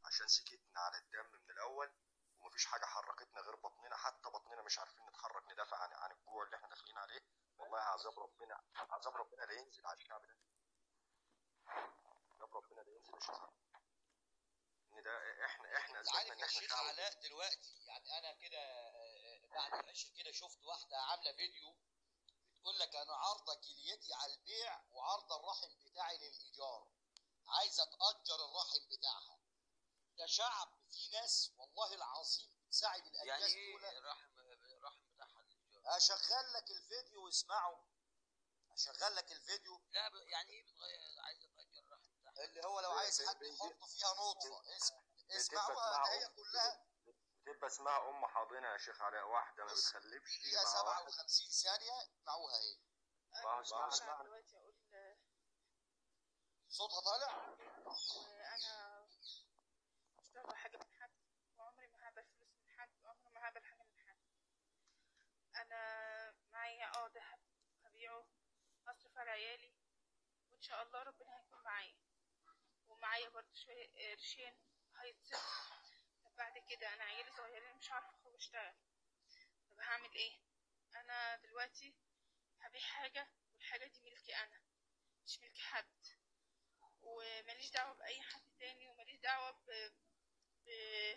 عشان سكتنا على الدم من الاول ومفيش حاجه حركتنا غير بطننا حتى بطننا مش عارفين نتحرك ندافع عن عن الجوع اللي احنا داخلين عليه والله عذاب ربنا عذاب ربنا لا ينزل على الشعب ده عذاب ربنا لا ينزل يا شيخ ان ده احنا احنا انت اثبتنا عارف ان يا احنا شيخ شعب علاء دلوقتي يعني انا كده آه، بعد العشاء كده شفت واحده عامله فيديو بتقول لك انا عارضه كليتي على البيع وعارضه الرحم بتاعي للايجار عايزه تاجر الرحم بتاعها ده شعب فيه ناس والله العظيم بتساعد يعني الاجيال ايه دول الرحم الرحم بتاعها الإيجار؟ اشغل لك الفيديو واسمعه اشغل لك الفيديو لا ب- يعني ايه بتغير عايزه تاجر الرحم بتاعها اللي هو لو ب- عايز ب- حد ب- يحط فيها نطفه اسم بتبقى اسمعوها اسمها ده هي أم كلها بتبقى اسمها ام حاضنه يا شيخ علاء واحده ما بص، بتخلفش فيها مع واحد 57 ثانيه اسمعوها اهي ما هو اسمها أنا اسمها دلوقتي أقول صوتها طالع أنا مش طالبة حاجة من حد وعمري ما هقبل فلوس من حد وعمري ما هقبل حاجة من حد أنا معايا اه دهب هبيعه هصرف على عيالي وإن شاء الله ربنا هيكون معايا ومعايا برضه شوية قرشين هيتصرف طب بعد كده أنا عيالي صغيرين مش عارفة أخرج أشتغل طب هعمل إيه أنا دلوقتي هبيع حاجة والحاجة دي ملكي أنا مش ملك حد وماليش دعوة بأي حد تاني وماليش دعوة ب... ب...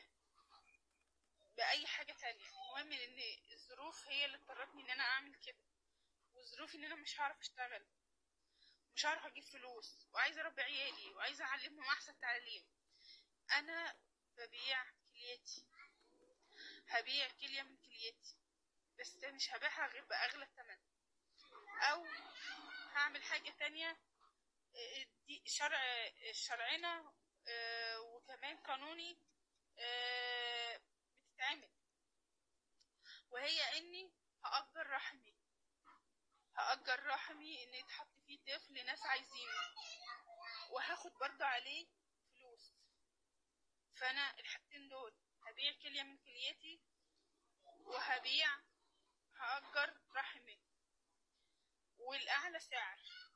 بأي حاجة تانية المهم إن الظروف هي اللي اضطرتني إن أنا أعمل كده وظروفي إن أنا مش هعرف أشتغل مش هعرف أجيب فلوس وعايزة أربي عيالي وعايزة أعلمهم أحسن تعليم أنا ببيع كليتي هبيع كلية من كليتي بس مش هبيعها غير بأغلى ثمن أو هعمل حاجة تانية دي شرع شرعنا آه، وكمان قانوني آه، بتتعمل وهي اني هأجر رحمي هأجر رحمي ان يتحط فيه طفل ناس عايزينه وهاخد برضه عليه فلوس فانا الحاجتين دول هبيع كلية من كليتي وهبيع هأجر رحمي والأعلى سعر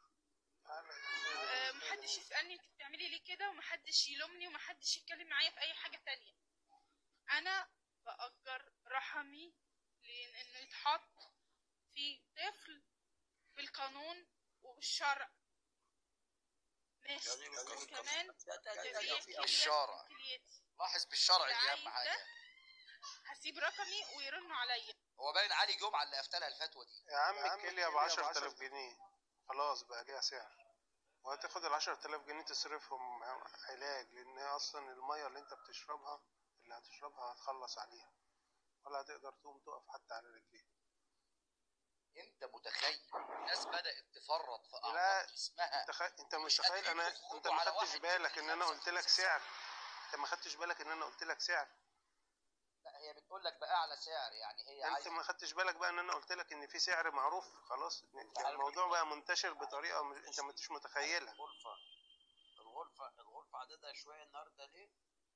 آه، محدش يسألني انت بتعملي ليه كده ومحدش يلومني ومحدش يتكلم معايا في اي حاجة تانية انا بأجر رحمي لان انه يتحط في طفل بالقانون وبالشرع ماشي يعني بالقانون. وكمان ده- ده- ده- تبيع ده- كلية بالشرع. من كليتي لاحظ بالشرع اللي دي عايز اهم حاجه ده هسيب رقمي ويرنوا عليا هو باين علي جمعه اللي افتلها الفتوى دي يا عم يا عم الكلية ب الكلية 10000 ب10,000 جنيه خلاص بقى ليها سعر وهتاخد ال 10000 جنيه تصرفهم علاج لأن هي أصلا المية اللي أنت بتشربها اللي هتشربها هتخلص عليها ولا هتقدر تقوم تقف حتى على رجليها انت متخيل الناس بدات تفرط في لا. اعضاء جسمها تخ... انت مش مش تخيل قادرين انا يخرجوا انت ما على خدتش واحد بالك ان انا قلت لك 55 سعر انت ما خدتش بالك ان انا قلت لك سعر لا هي بتقول لك باعلى سعر يعني هي انت عايزه ما خدتش بالك بقى ان انا قلت لك ان في سعر معروف خلاص الموضوع بقى منتشر بطريقه م- انت ما انتش متخيلها الغرفة الغرفة الغرفة عددها شوية النهاردة ليه؟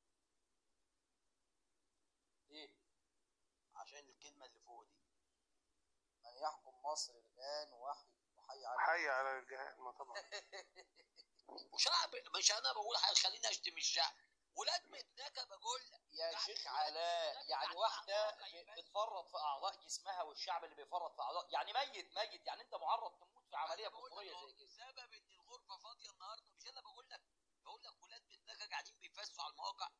ايه عشان الكلمة اللي فوق دي من يحكم مصر الان وحي وحي على حي على الجهاد ما طبعا وشعب مش انا بقول حاجة خليني اشتم الشعب ولاد متنكة بقول لك يا شيخ علاء يعني واحده بتفرط في اعضاء جسمها والشعب اللي بيفرط في اعضاء يعني ميت ميت يعني انت معرض تموت في عمليه بقول لك كفريه أهو، زي كده سبب ان الغرفة فاضية النهاردة مش انا بقول لك بقول لك ولاد متنكة قاعدين بيفسوا على المواقع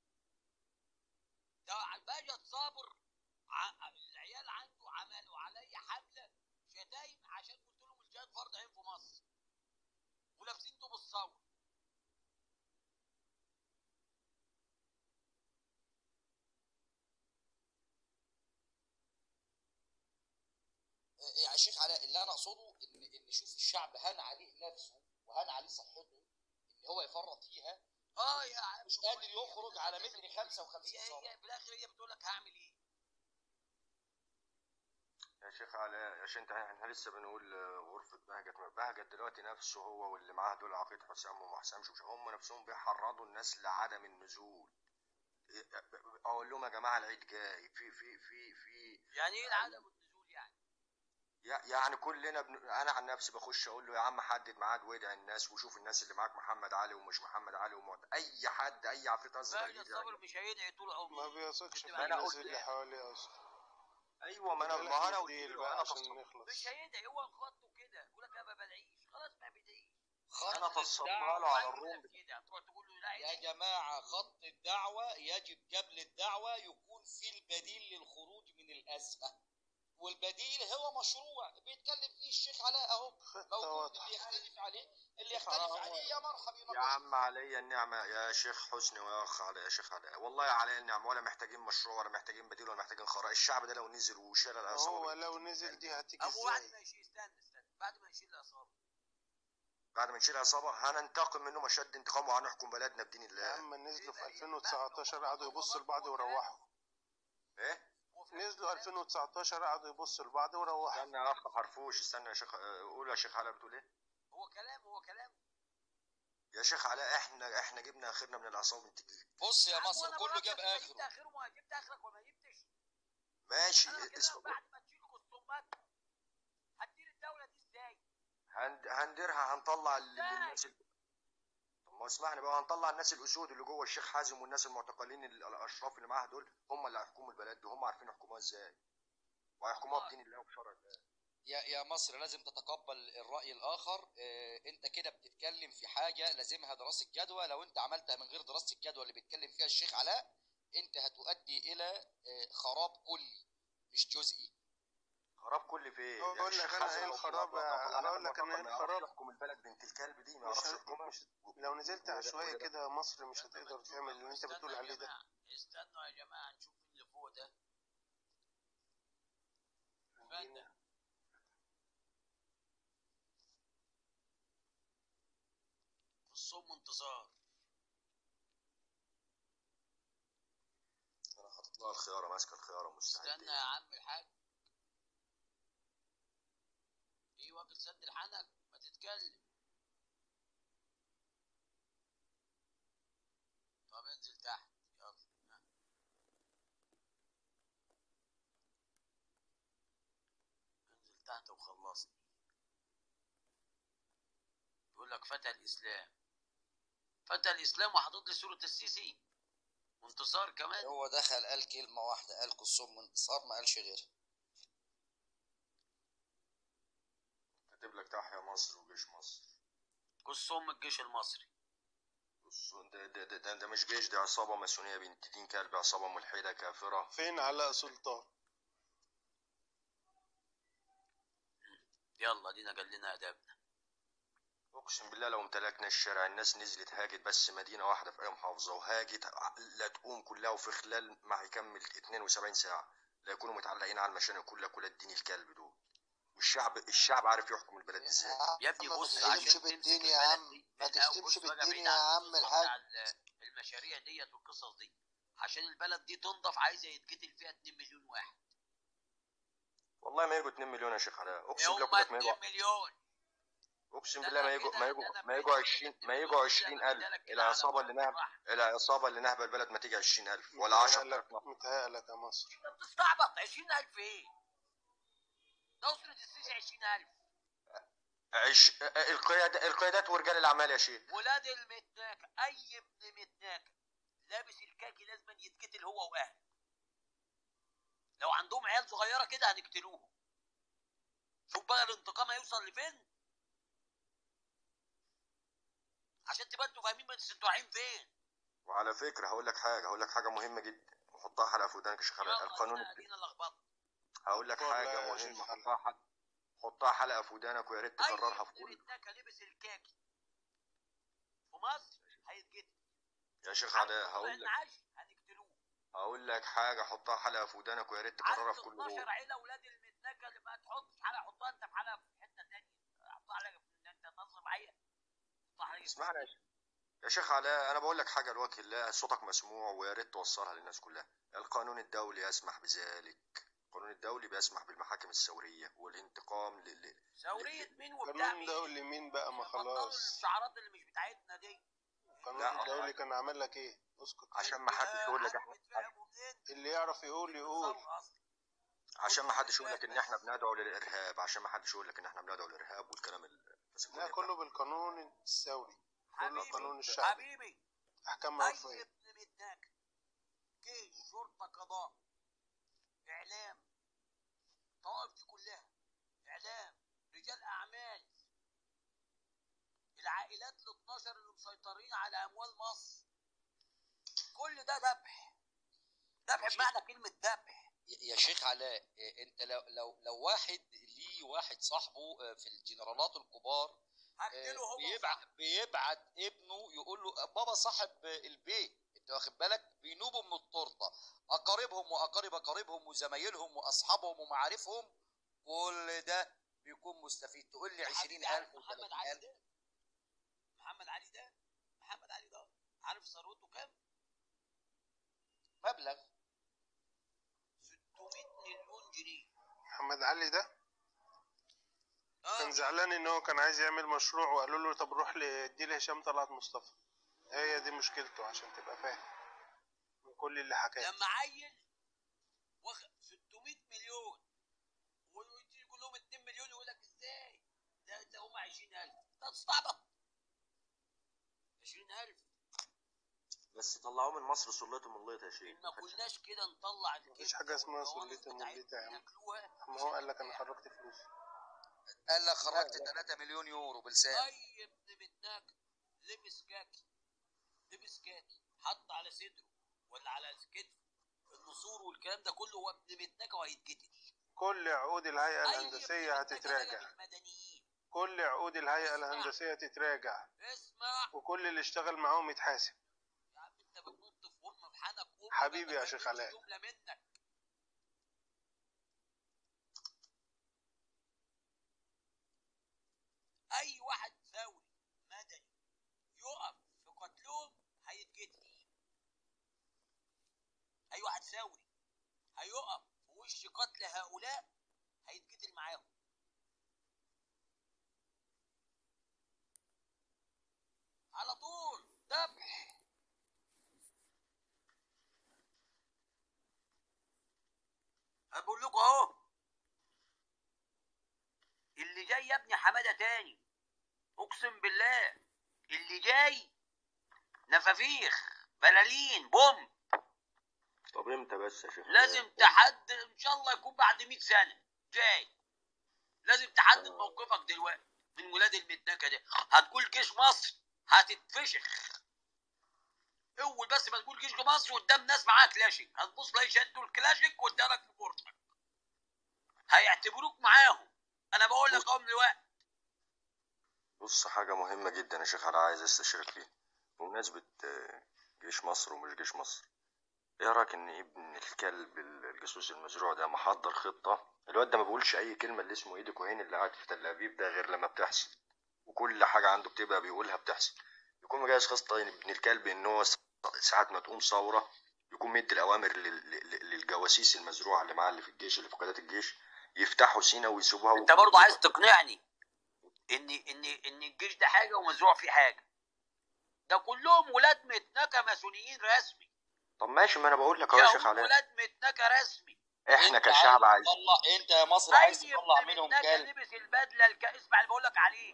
ده الباشا الصابر ع- العيال عنده عملوا علي حملة شتايم عشان قلت لهم الجهاد فرض عين في مصر ولابسين توب الثورة يا شيخ علاء اللي انا اقصده ان ان شوف الشعب هان عليه نفسه وهان عليه صحته ان هو يفرط فيها اه يا مش قادر يخرج على متر 55 هي سم هي في الاخر هي بتقول لك هعمل ايه يا شيخ علاء يا شيخ انت احنا لسه بنقول آه، غرفة بهجت بهجت دلوقتي نفسه هو واللي معاه دول عقيد حسام وما حسامش وش- هم نفسهم بيحرضوا الناس لعدم النزول إيه، اقول لهم يا جماعة العيد جاي في في في في يعني ايه العدم والنزول يعني يع- يعني كلنا بن... انا عن نفسي بخش اقول له يا عم حدد ميعاد وادعي الناس وشوف الناس اللي معاك محمد علي ومش محمد علي ومعت... اي حد اي عفريت اصغر فايد يجي الصبر مش هيدعي طول ما عمره بيثقش في ما أنا الناس قلت اللي لك. حواليه اصلا ايوه ما انا ما انا قلت ديل له بقى انا عشان تص... نخلص مش هيدعي هو خطه كده يقول لك انا ما بدعيش خلاص ما بدعيش خط انا تصبت الدعوة له على يقول الروم لك كده تروح تقول له لا يا ادعي. جماعة خط الدعوة يجب قبل الدعوة يكون في البديل للخروج من الأزمة والبديل هو مشروع بيتكلم فيه الشيخ علاء اهو خطة موجود واضحة اللي يختلف عليه اللي يختلف عليه يا مرحبا يا يناقش عم علي النعمة يا شيخ حسني ويا أخ علي يا شيخ علي والله علي النعمة ولا محتاجين مشروع ولا محتاجين بديل ولا محتاجين خراء الشعب ده لو نزل وشال هو العصابة لو نزل دي هتيجي ابو بعد ازاي ما يشيل استنى استنى بعد ما يشيل الاصابع بعد ما نشيل العصابة هننتقم منهم أشد انتقام وهنحكم بلدنا بدين يا الله عم نزلوا في 2019 قعدوا يبصوا لبعض ويروحوا إيه؟ نزلوا 2019 قعدوا يبصوا لبعض وروحوا استنى يا أخ حرفوش استنى يا شيخ آه، قول يا شيخ علاء بتقول إيه؟ هو كلام هو كلام يا شيخ علاء إحنا إحنا جبنا آخرنا من العصابة بنت الجيل بص يا عم مصر وأنا كله برضك جاب ما جبت اخره اخره ما جبت اخرك وما جبتش ماشي انا بكلمك اسمع بعد ما تشيل خصومات هتدير الدوله دي ازاي؟ هند... هنديرها هنطلع ال- إزاي؟ الناس ال- طب ما اسمعني بقى هنطلع الناس الاسود اللي جوه الشيخ حازم والناس المعتقلين ال- الاشراف اللي معاها دول هم اللي هيحكموا البلد دي هم عارفين يحكموها ازاي وهيحكموها بدين الله وبشرع الله يا يا مصر لازم تتقبل الرأي الآخر اه انت كده بتتكلم في حاجة لازمها دراسة جدوى لو انت عملتها من غير دراسة الجدوى اللي بيتكلم فيها الشيخ علاء انت هتؤدي الى اه خراب كلي مش جزئي خراب كل في ايه؟ أقول يعني لك الشيخ أنا حازم إيه لو الخراب طلع- يا- طلع أنا أقول لك معتقل أنا إيه ما يعرفش الخراب؟ يحكم البلد بنت الكلب دي ما مش يعرفش ه- يحكمها مش لو نزلت عشوائي كده مصر مش هتقدر تعمل اللي انت استنوا بتقول يا عليه ده جماعة، استنوا يا جماعه نشوف اللي فوق ده فندم الصوم انتصار انا حاطط لها الخياره ماسكه الخياره مستعد استنى يا عم الحاج ايه واكل سد الحنك ما تتكلم طب انزل تحت يلا ها. انزل تحت وخلصني يقول لك فتى الاسلام فتى الاسلام وحاطط لي صوره السيسي وانتصار كمان هو دخل قال كلمة واحدة قال كسوم انتصار ما قالش غيرها كاتب لك تحيا مصر وجيش مصر قص ام الجيش المصري بص ده ده, ده, ده, ده مش جيش دي عصابه ماسونيه بنت دين كلب عصابه ملحده كافره فين علاء سلطان يلا دينا قال لنا ادابنا اقسم بالله لو امتلكنا الشارع الناس نزلت هاجت بس مدينه واحده في اي محافظه وهاجت لا تقوم كلها وفي خلال ما هيكمل 72 ساعه لا يكونوا متعلقين على المشانق كلها كلها الدين الكلب دول والشعب الشعب عارف يحكم البلد ازاي يا ابني ما بص تشتمش عشان بالدين تمسك يا البلد عم، دي ما من أول- تشتمش بص بقى بالدين بعيد يا عن عم القصة الحاج. بتاع ال- المشاريع ديت والقصص دي عشان البلد دي تنضف عايزه يتقتل فيها 2 مليون واحد والله ما يجوا 2 مليون يا شيخ علاء اقسم بالله هم كلك ما 2 يجوا مليون اقسم ده بالله أنا ما يجوا كده- ما ده يجوا أنا ما بقيت يجوا كده 20 2 ما مليون يجوا كده 20000 بدالك كده على العصابه اللي نهب واحد. العصابه اللي نهب البلد ما تيجي 20000 ولا 10000 متهيألك متهيألك يا مصر انت بتستعبط 20000 ايه؟ نصرة السيسي 20000 عش... القيادة القيادات ورجال الاعمال يا شيخ ولاد المتناكة اي ابن متناكة لابس الكاكي لازم يتقتل هو واهله لو عندهم عيال صغيرة كده هنقتلوهم شوف بقى الانتقام هيوصل لفين عشان تبقى انتوا فاهمين بس انتوا رايحين فين وعلى فكره هقول لك حاجه هقول لك حاجه مهمه جدا وحطها حلقه في ودانك يا شيخ علاء يلا القانون ادينا- ادينا لخبطه هقول لك والله حاجه يا شيخ مهمه حلقة. حطها حلقه حطها حلقه في ودانك ويا ريت اي تكررها في ابن كل متناكة لبس الكاكي في مصر هيتقتل يا شيخ علاء هقول لك العش هنقتلوه هقول لك حاجه حطها حلقه في ودانك ويا ريت تكررها عنده في كل 12 يوم عيله اولاد المتنكه اللي ما تحطش حلقه حطها انت في حلقه في حته ثانيه حطها حلقه في انت تنظم معايا حطها حلقه في- اسمعني يا شيخ يا شيخ علاء انا بقول لك حاجه لوجه الله صوتك مسموع ويا ريت توصلها للناس كلها القانون الدولي يسمح بذلك القانون الدولي بيسمح بالمحاكم الثوريه والانتقام لل... ثوريه مين وبتاع قانون مين دولي مين بقى ما بطلوا خلاص الشعارات اللي مش بتاعتنا دي القانون لا. الدولي كان عامل لك ايه اسكت عشان ما حدش يقول لك عارف احنا بتفهموا منين اللي يعرف يقول يقول ثورة أصلاً. عشان ما حدش يقول لك ان احنا بندعو للارهاب عشان ما حدش يقول لك ان احنا بندعو للارهاب والكلام الفسيفوني لا ده. كله بالقانون الثوري كله حبيبي قانون الشعبي حبيبي احكام اي مرفوعيه ابن مدناك جيش شرطه قضاء اعلام طوائف دي كلها اعلام رجال اعمال العائلات ال 12 اللي مسيطرين على اموال مصر كل ده ذبح ذبح بمعنى كلمه ذبح يا شيخ علاء إيه، انت لو لو لو واحد ليه واحد صاحبه آه، في الجنرالات الكبار آه، هقتله هو بيبعت بيبعت ابنه يقول له بابا صاحب البيت انت واخد بالك بينوبوا من التورته اقاربهم واقارب اقاربهم وزمايلهم واصحابهم ومعارفهم كل ده بيكون مستفيد تقول لي 20000 محمد علي و30000 ده محمد علي ده محمد علي ده عارف ثروته كام؟ مبلغ 600 مليون جنيه محمد علي ده اه كان زعلان ان هو كان عايز يعمل مشروع وقالوا له طب روح لدي لهشام طلعت مصطفى هي دي مشكلته عشان تبقى فاهم من كل اللي حكاه لما عيل واخد 600 مليون ويجي يقول لهم 2 مليون يقول لك ازاي؟ ده ده هم 20000 ده تستعبط 20000 بس طلعوه من مصر سلته من ليط يا شيخ ما كناش كده نطلع مفيش حاجة اسمها سلة ممليتة يا عم. ياكلوها اما هو قال لك انا خرجت فلوس قال لك خرجت 3 مليون يورو بلسان اي ابن مدناك لبس كاكي لبس كاكي حط على صدره ولا على كتفه النسور والكلام ده كله هو ابن مدناك وهيتقتل كل عقود الهيئة أي الهندسية ابن مدناك ده هتتراجع من المدنيين كل عقود الهيئة الهندسية تتراجع اسمع وكل اللي اشتغل معاهم يتحاسب يا عم انت بتنط في ام بحنك ام حبيبي ما يا شيخ فهمتش علاء. جمله منك اي واحد ثوري مدني يقف في قتلهم هيتقتل اي واحد ثوري هيقف في وش قتل هؤلاء هيتقتل معاهم على طول ذبح بقول لكم اهو اللي جاي يا ابني حماده تاني اقسم بالله اللي جاي نفافيخ بلالين بوم طب امتى بس يا شيخ لازم تحدد ان شاء الله يكون بعد 100 سنه جاي لازم تحدد موقفك دلوقتي من ولاد المدنكه ده هتقول جيش مصر هتتفشخ اول بس ما تقول جيش مصر قدام ناس معاها كلاشيك هتبص لا يشدوا الكلاشيك قدامك في بورتك هيعتبروك معاهم انا بقول لك اهو من دلوقتي بص حاجة مهمة جدا يا شيخ علاء عايز استشيرك فيها بمناسبة آه، جيش مصر ومش جيش مصر ايه رأيك ان ابن الكلب الجاسوس المزروع ده محضر خطة الواد ده ما بيقولش اي كلمة اللي اسمه ايدي كوهين اللي قاعد في تل ابيب ده غير لما بتحصل وكل حاجة عنده بتبقى بيقولها بتحصل يكون مجهز خطة ابن الكلب ان هو ساعة ما تقوم ثورة يكون مدي الأوامر لل- لل- للجواسيس المزروعة اللي معاه اللي في الجيش اللي في قيادات الجيش يفتحوا سينا ويسيبوها انت برضه عايز تقنعني ان ان ان الجيش ده حاجه ومزروع فيه حاجه ده كلهم ولاد متنكه ماسونيين رسمي طب ماشي ما انا بقول لك اهو يا شيخ يهود علاء ولاد متنكه رسمي احنا انت كشعب عايز عايزين تطلع انت يا مصر عايز اي تطلع ابن منهم متنكه كلب لبس البدله الك... اسمع اللي بقول لك عليه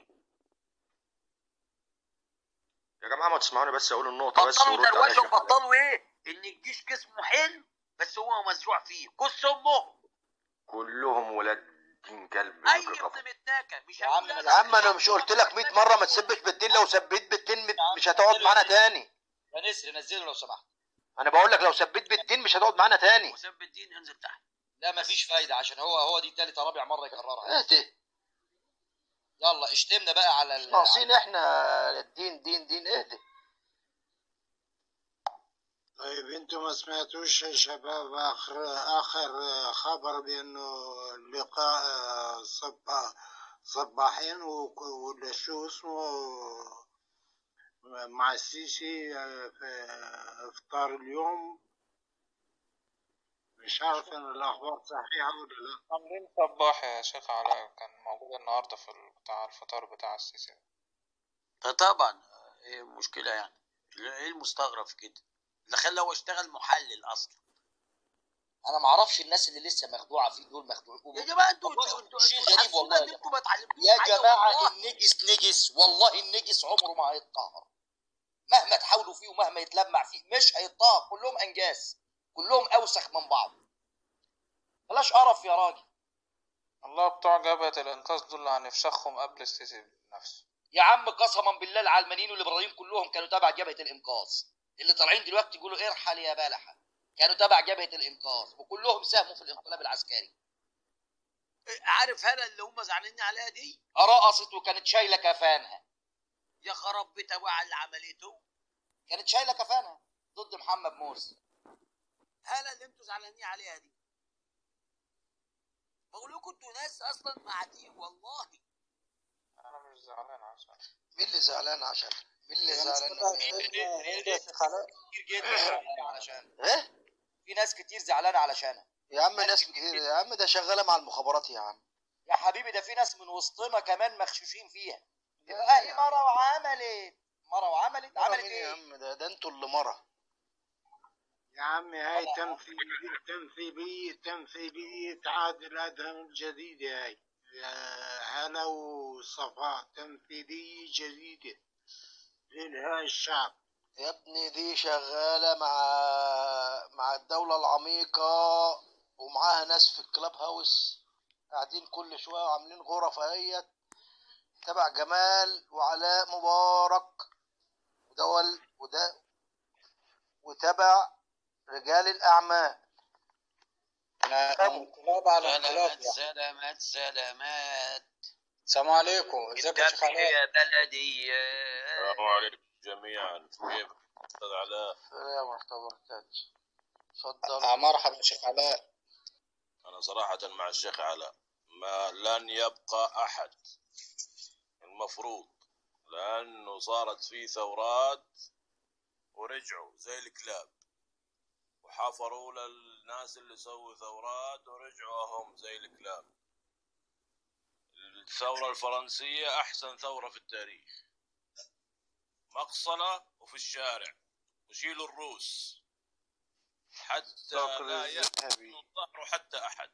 يا جماعة ما تسمعوني بس اقول النقطة بس بطلوا ورد عليا يا دروشه شيخ علاء وبطلوا ايه ان الجيش جسمه حلو بس هو مزروع فيه كس امهم كلهم ولاد دين كلب اي مكرف. ابن متنكه مش يا عم هقول ما يا عم انا مش قلت لك 100 مره ما تسبش بالدين لو سبيت بالدين مش هتقعد معانا تاني يا نسر نزله لو سمحت انا بقول لك لو سبيت بالدين مش هتقعد معانا تاني وسب الدين انزل تحت لا مفيش فايده عشان هو هو دي تالت رابع مره يكررها اهدي يلا اشتمنا بقى على ال... ناقصين احنا الدين دين دين اهدي طيب انتم ما سمعتوش يا شباب اخر اخر خبر بانه اللقاء صبا صباحين وك- ولا شو اسمه مع السيسي في افطار اليوم مش عارف ان الاخبار صحيحه ولا لا عاملين صباح يا شيخ علاء كان موجود النهارده في ال- بتاع الفطار بتاع السيسي طبعا ايه المشكله يعني ايه المستغرب في كده اللي خلى هو اشتغل محلل اصلا انا ما اعرفش الناس اللي لسه مخدوعه فيه دول يا مخدوعين جماعه انتوا والله انتوا انتوا شيء انتوا غريب حاسين والله ان يا انتوا ما اتعلمتوش يا حاجة جماعه والله. النجس نجس والله النجس عمره ما هيتطهر مهما تحاولوا فيه ومهما يتلمع فيه مش هيتطهر كلهم انجاس كلهم اوسخ من بعض بلاش قرف يا راجل الله بتوع جبهة الإنقاذ دول اللي هنفشخهم قبل السيسي نفسه يا عم قسما بالله العلمانيين والابراهيم كلهم كانوا تبع جبهه الانقاذ اللي طالعين دلوقتي يقولوا ارحل يا بلحه كانوا تبع جبهه الانقاذ وكلهم ساهموا في الانقلاب العسكري عارف هلا اللي هم زعلانين عليها دي رقصت وكانت شايله كفانها يا خراب بيت ابوها على اللي عملته كانت شايله كفانها ضد محمد مرسي هلا اللي انتوا زعلانين عليها دي بقول لكم انتوا ناس اصلا قاعدين والله أنا مش زعلان عشان مين اللي زعلان عشان مين اللي يعني زعلان كتير جدا زعلانة علشان ايه في ناس كتير زعلانه علشانها يا عم ناس كتير يا عم ده شغاله مع المخابرات يا عم يا حبيبي ده في ناس من وسطنا كمان مغشوشين فيها يبقى اهي مره وعملت مره وعملت عملت مين يا ايه عم ده ده انتوا اللي مرة يا عمي هاي تنفيذية تنفيذية تنفيذية عادل أدهم الجديدة هاي يا هلا وصفاء تنفيذية جديدة لإلهاء الشعب يا ابني دي شغالة مع مع الدولة العميقة ومعاها ناس في الكلاب هاوس قاعدين كل شوية وعاملين غرف اهيت تبع جمال وعلاء مبارك ودول وده وتبع رجال الأعمال انقلاب على انقلاب سلامات سلامات سلامات السلام عليكم ازيك يا شيخ الدم علاء يا بلدي السلام عليكم جميعا كيف استاذ علاء السلام ورحمة الله وبركاته اتفضل آه مرحبا يا شيخ علاء انا صراحة مع الشيخ علاء ما لن يبقى احد المفروض لانه صارت في ثورات ورجعوا زي الكلاب وحفروا للناس اللي سووا ثورات ورجعوا هم زي الكلاب الثورة الفرنسية احسن ثورة في التاريخ مقصلة وفي الشارع وشيلوا الروس حتى لا يأذن الظهر حتى أحد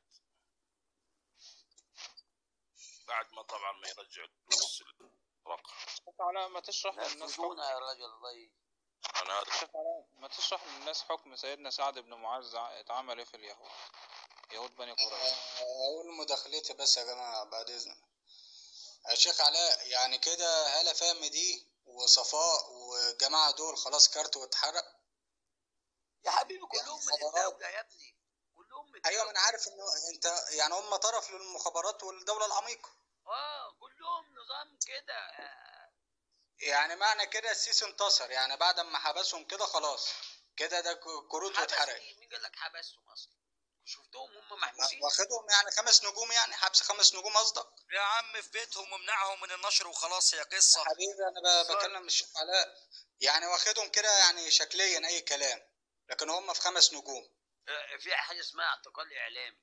بعد ما طبعا ما يرجع الفلوس الرقم شيخ علاء ما تشرح للناس حكم نفذونا يا راجل الله ي- أنا هذا شيخ علاء ما تشرح للناس حكم سيدنا سعد بن معاذ اتعمل ايه في اليهود يهود بني قريظة اقول مداخلتي بس يا جماعه بعد اذنك يا شيخ علاء يعني كده هلا فهم دي وصفاء والجماعه دول خلاص كارت واتحرق يا حبيبي كلهم من حضارات. الدولة يا ابني كلهم من ايوه ما انا الدولة. عارف انه انت يعني هم طرف للمخابرات والدوله العميقه اه كلهم نظام كده آه، يعني معنى كده السيسي انتصر يعني بعد ما حبسهم كده خلاص كده ده ك- كروت حبس واتحرق مين مين قال لك حبسهم اصلا شفتهم هم محبوسين واخدهم يعني خمس نجوم يعني حبس خمس نجوم قصدك يا عم في بيتهم ومنعهم من النشر وخلاص هي قصه حبيبي انا ب- بكلم الشيخ علاء يعني واخدهم كده يعني شكليا اي كلام لكن هم في خمس نجوم آه، في حاجة اسمها اعتقال اعلامي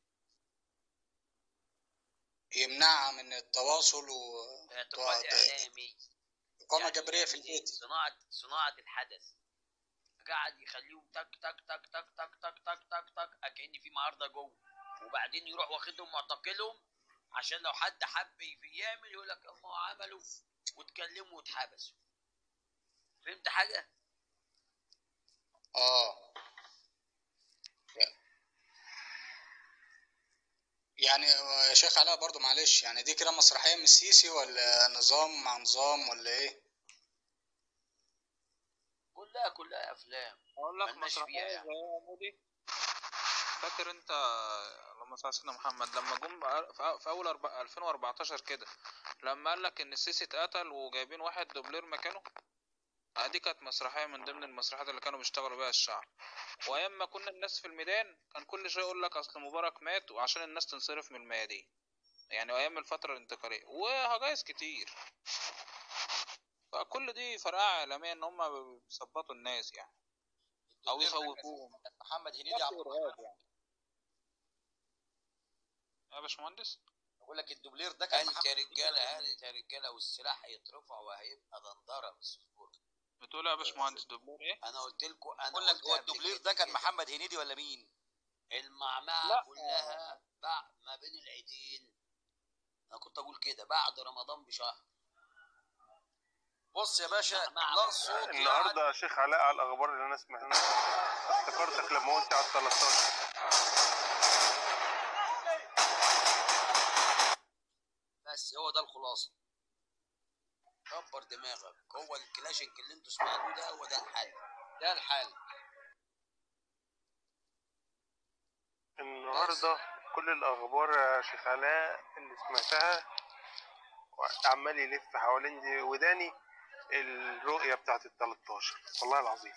يمنعها من التواصل و اعتقال وت- اعلامي إقامة يعني جبرية في يعمل إيه؟ البيت صناعة صناعة الحدث قاعد يخليهم تك تك تك تك تك تك تك تك تك اكن في معارضة جوه وبعدين يروح واخدهم معتقلهم عشان لو حد حب يعمل يقول لك هم عملوا واتكلموا واتحبسوا فهمت حاجة؟ اه يعني يا شيخ علاء برضو معلش يعني دي كده مسرحية من السيسي ولا نظام مع نظام ولا ايه؟ كلها كلها افلام اقول لك ملناش مسرحية فيها زي يعني. يا مودي فاكر انت اللهم صل على سيدنا محمد لما جم في في اول أربع- 2014 كده لما قال لك ان السيسي اتقتل وجايبين واحد دوبلير مكانه آه دي كانت مسرحية من ضمن المسرحيات اللي كانوا بيشتغلوا بيها الشعب وايام ما كنا الناس في الميدان كان كل شويه يقول لك اصل مبارك مات وعشان الناس تنصرف من الميادين يعني ايام الفترة الانتقالية وهجايز كتير فكل دي فرقعة عالمية ان هم بيثبطوا الناس يعني او يخوفوهم محمد هنيدي نفس عبد الإرهاب يعني يا باشمهندس بقول لك الدوبلير ده كان قالت محمد يا هنيدي رجالة ولا مين؟ قالت يا رجالة والسلاح هيترفع وهيبقى دندرة بس اصبروا بتقول يا باشمهندس دوبلير ايه انا قلت لكم انا بقول لك قلت هو قبل الدوبلير كده ده كان كده. محمد هنيدي ولا مين؟ المعمعة لا. كلها بعد ما بين العيدين انا كنت اقول كده بعد رمضان بشهر بص يا باشا مع- لا صوت النهارده يا شيخ علاء على الاخبار اللي انا سمعتها افتكرتك لما قلت على ال 13 بس هو ده الخلاصة كبر دماغك هو الكلاشنك اللي انتوا سمعتوه ده هو ده الحل ده الحل النهارده كل الاخبار يا شيخ علاء اللي سمعتها عمال يلف حوالين دي وداني الرؤيه بتاعت ال 13 والله العظيم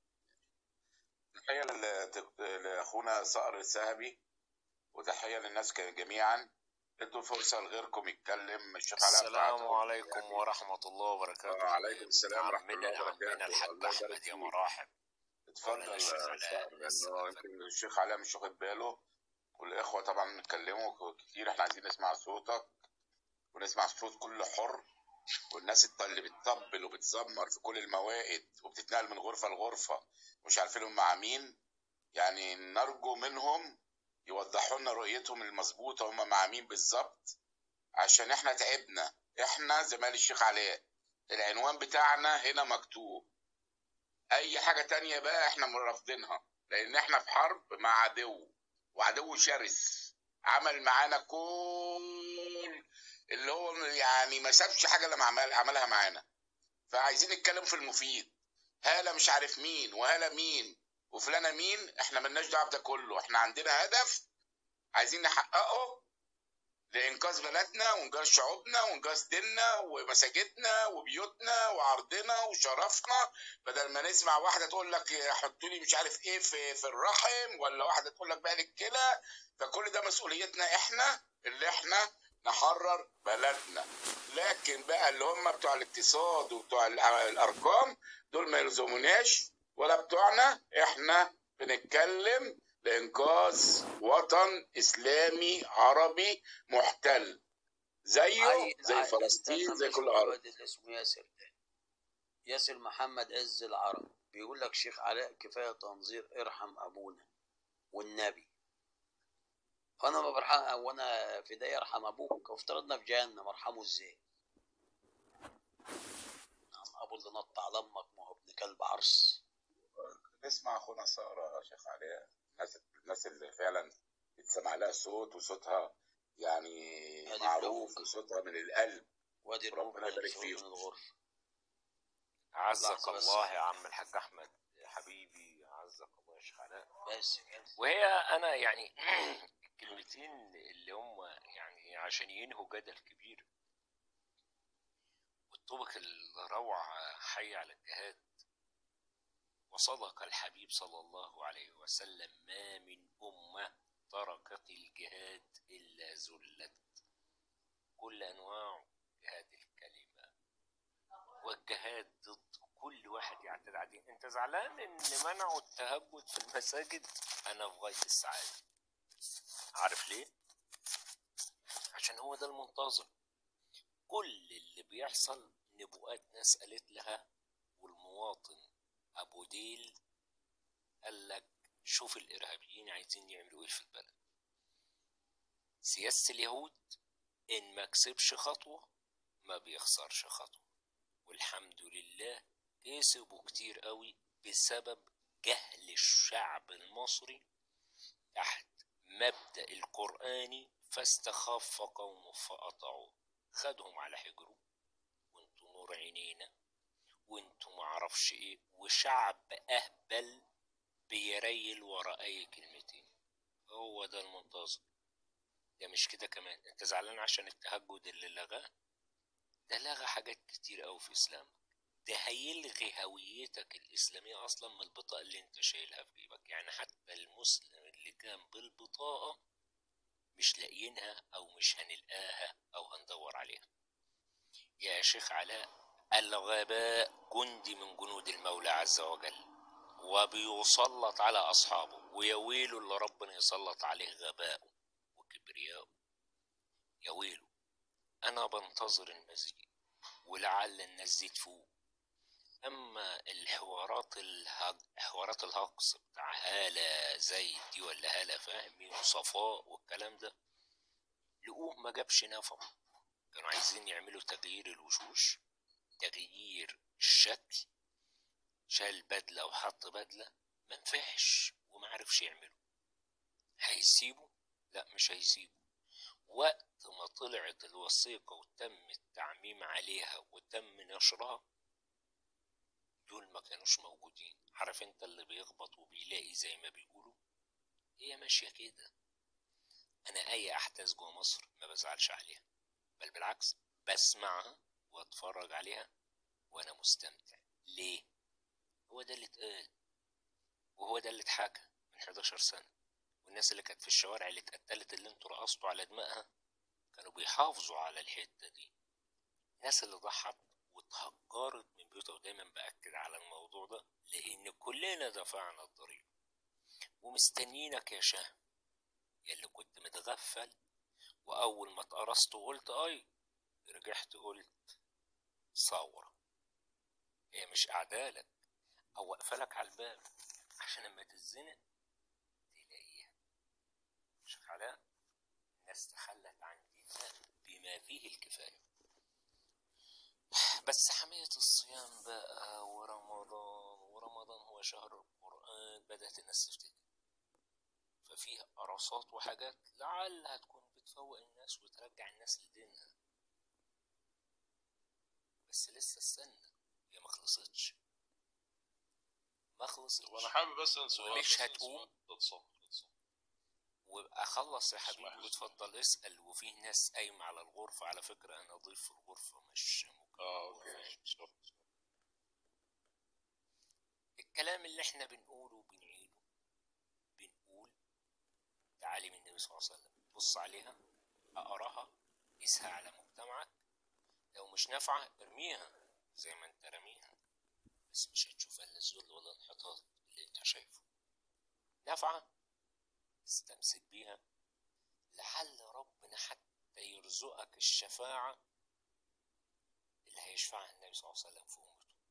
تحية لل- لأخونا صقر الذهبي وتحية للناس جميعا ادوا فرصة لغيركم يتكلم الشيخ علاء السلام بعتهم عليكم يعني. ورحمة الله وبركاته وعليكم السلام ورحمة الله عمنا وبركاته عمنا الحاج الله يبارك أحمد يا فيك. مراحب اتفضل مولانا يا الشيخ صقر علاء لأنه السلام يمكن الشيخ علاء مش واخد باله والإخوة طبعا اتكلموا كتير احنا عايزين نسمع صوتك ونسمع صوت كل حر والناس الط- اللي بتطبل وبتزمر في كل الموائد وبتتنقل من غرفة لغرفة مش عارفين هم مع مين يعني نرجو منهم يوضحوا لنا رؤيتهم المظبوطة هم مع مين بالظبط عشان احنا تعبنا احنا زي ما قال الشيخ علاء العنوان بتاعنا هنا مكتوب اي حاجة تانية بقى احنا رافضينها لان احنا في حرب مع عدو وعدو شرس عمل معانا كل اللي هو يعني ما سابش حاجة لما عمل عملها معانا فعايزين نتكلم في المفيد هالة مش عارف مين وهالة مين وفلانة مين احنا ملناش دعوة بده كله احنا عندنا هدف عايزين نحققه لإنقاذ بلدنا وإنقاذ شعوبنا وإنقاذ ديننا ومساجدنا وبيوتنا وعرضنا وشرفنا بدل ما نسمع واحدة تقول لك حطوا لي مش عارف إيه في في الرحم ولا واحدة تقول لك بقى الكلى فكل ده مسؤوليتنا إحنا اللي إحنا نحرر بلدنا لكن بقى اللي هم بتوع الاقتصاد وبتوع ال- الأرقام دول ما يلزموناش ولا بتوعنا إحنا بنتكلم لإنقاذ وطن إسلامي عربي محتل زيه عاي- زي عاي- فلسطين استنى زي بس كل الواد أرض اللي اسمه ياسر ده ياسر محمد عز العرب بيقول لك شيخ علاء كفايه تنظير ارحم ابونا والنبي فانا ما برحم وانا في ده يرحم ابوك وافترضنا في جهنم ارحمه ازاي؟ نعم ابو اللي نط على امك ما هو ابن كلب عرس نسمع اخونا سارة يا شيخ علياء الناس الناس اللي فعلا بتسمع لها صوت وصوتها يعني هذه معروف الأم. وصوتها من القلب وادي ربنا الروح يبارك من فيهم الغرفه عزك لحظة بس. الله يا عم الحاج أحمد يا حبيبي عزك الله يا شيخ علاء بس كده وهي أنا يعني الكلمتين اللي هم يعني عشان ينهوا جدل كبير والطبق الروعة حي على الجهاد وصدق الحبيب صلى الله عليه وسلم ما من أمة تركت الجهاد إلا ذلت كل أنواع جهاد الكلمة والجهاد ضد كل واحد يعتدي عليه انت زعلان ان منعوا التهجد في المساجد انا في غاية السعادة عارف ليه عشان هو ده المنتظر كل اللي بيحصل نبوءات ناس قالت لها والمواطن ابو ديل قال لك شوف الارهابيين عايزين يعملوا ايه في البلد سياسة اليهود ان ما كسبش خطوة ما بيخسرش خطوة والحمد لله كسبوا كتير قوي بسبب جهل الشعب المصري تحت مبدأ القرآني فاستخف قوم فأطاعوه خدهم على حجره وانتوا نور عينينا وانتوا معرفش ايه وشعب اهبل بيريل ورا اي كلمتين هو ده المنتظر ده مش كده كمان انت زعلان عشان التهجد اللي لغاه ده لغى حاجات كتير قوي في اسلامك ده هيلغي هويتك الاسلاميه اصلا من البطاقه اللي انت شايلها في جيبك يعني حتى المسلم اللي كان بالبطاقه مش لاقيينها او مش هنلقاها او هندور عليها يا شيخ علاء الغباء جندي من جنود المولى عز وجل وبيسلط على اصحابه ويا ويله اللي ربنا يسلط عليه غباءه وكبرياءه يا ويله انا بنتظر المزيد ولعل الناس دي تفوق اما الحوارات الهج... حوارات الهجص بتاع هالة زي دي ولا هالة فهمي وصفاء والكلام ده لقوه ما جابش نفع كانوا عايزين يعملوا تغيير الوشوش تغيير الشكل شال بدلة وحط بدلة ما نفعش وما عرفش يعمله هيسيبه لا مش هيسيبه وقت ما طلعت الوثيقة وتم التعميم عليها وتم نشرها دول ما كانوش موجودين عارف انت اللي بيخبط وبيلاقي زي ما بيقولوا هي ماشية كده انا اي احداث جوه مصر ما بزعلش عليها بل بالعكس بسمعها واتفرج عليها وانا مستمتع ليه هو ده اللي اتقال وهو ده اللي اتحكى من 11 سنة والناس اللي كانت في الشوارع اللي اتقتلت اللي انتوا رقصتوا على دمائها كانوا بيحافظوا على الحتة دي الناس اللي ضحت واتهجرت من بيوتها ودايما بأكد على الموضوع ده لأن كلنا دفعنا الضريبة ومستنيينك يا شهم يلي كنت متغفل وأول ما اتقرصت وقلت أي رجعت قلت ثورة هي مش أعدالك أو واقفلك على الباب عشان لما تتزنق تلاقيها مش علاء الناس تخلت عن دينها بما فيه الكفاية بس حمية الصيام بقى ورمضان ورمضان هو شهر القرآن بدأت الناس تفتكر ففيه قرصات وحاجات لعلها تكون بتفوق الناس وترجع الناس لدينها بس لسه استنى هي ما خلصتش ما خلصتش وانا حابب اسال سؤال مش بس هتقوم تتصل واخلص يا حبيبي وتفضل اسال وفي ناس قايمه على الغرفه على فكره انا ضيف في الغرفه مش اه اوكي الكلام اللي احنا بنقوله وبنعيده بنقول تعاليم النبي صلى الله عليه وسلم بص عليها اقراها قيسها على مجتمعك لو مش نافعه ارميها زي ما انت رميها بس مش هتشوف الا الذل ولا الانحطاط اللي انت شايفه نافعه استمسك بيها لعل ربنا حتى يرزقك الشفاعة اللي هيشفعها النبي صلى الله عليه وسلم في أمته